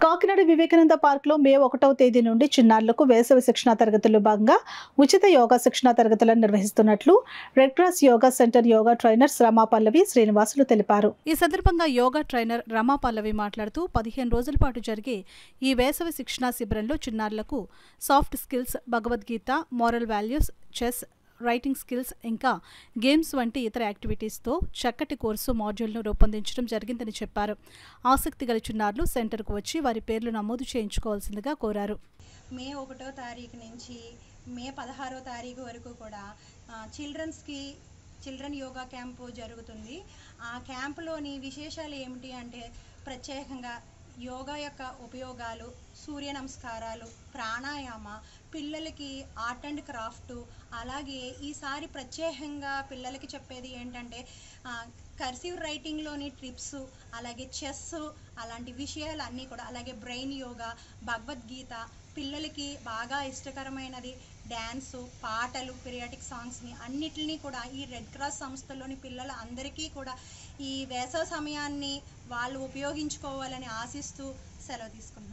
Kakinada Vivekananda park లో మే ఒకటవ తేదీ నుండి చిన్నారులకు వేసవి శిక్షణా తరగతుల్లో భాగంగా ఉచిత యోగా శిక్షణా తరగతులను నిర్వహిస్తున్నట్లు red cross yoga centre yoga trainers Rama Pallavi Srinivasulu తెలిపారు ఈ సందర్భంగా యోగా ట్రైనర్ రమా పల్లవి మాట్లాడుతూ పదిహేను రోజుల పాటు జరిగే ఈ వేసవి శిక్షణా శిబిరంలో చిన్నారులకు soft skills Bhagavad Gita moral values chess writing skills ఇంకా గేమ్స్ వంటి ఇతర యాక్టివిటీస్తో చక్కటి కోర్సు మాడ్యూల్ను రూపొందించడం జరిగిందని చెప్పారు ఆసక్తి గల చిన్నారులు సెంటర్కు వచ్చి వారి పేర్లు నమోదు చేయించుకోవాల్సిందిగా కోరారు మే ఒకటో తారీఖు నుంచి మే పదహారో తారీఖు వరకు కూడా ఆ, చిల్డ్రన్స్కి చిల్డ్రన్ యోగా క్యాంపు జరుగుతుంది ఆ క్యాంపులోని విశేషాలు ఏమిటి అంటే ప్రత్యేకంగా యోగా యొక్క ఉపయోగాలు సూర్య నమస్కారాలు ప్రాణాయామ పిల్లలకి ఆర్ట్ అండ్ క్రాఫ్ట్ అలాగే ఈసారి ప్రత్యేకంగా పిల్లలకి చెప్పేది ఏంటంటే కర్సివ్ రైటింగ్లోని ట్రిప్స్ అలాగే చెస్ అలాంటి విషయాలన్నీ కూడా అలాగే బ్రెయిన్ యోగా భగవద్గీత పిల్లలకి బాగా ఇష్టకరమైనది డ్యాన్సు పాటలు పిరియాటిక్ సాంగ్స్ని అన్నిటినీ కూడా ఈ రెడ్ క్రాస్ సంస్థలోని పిల్లల అందరికీ కూడా ఈ వేసవ సమయాన్ని వాళ్ళు ఉపయోగించుకోవాలని ఆశిస్తూ సెలవు తీసుకుంటున్నాను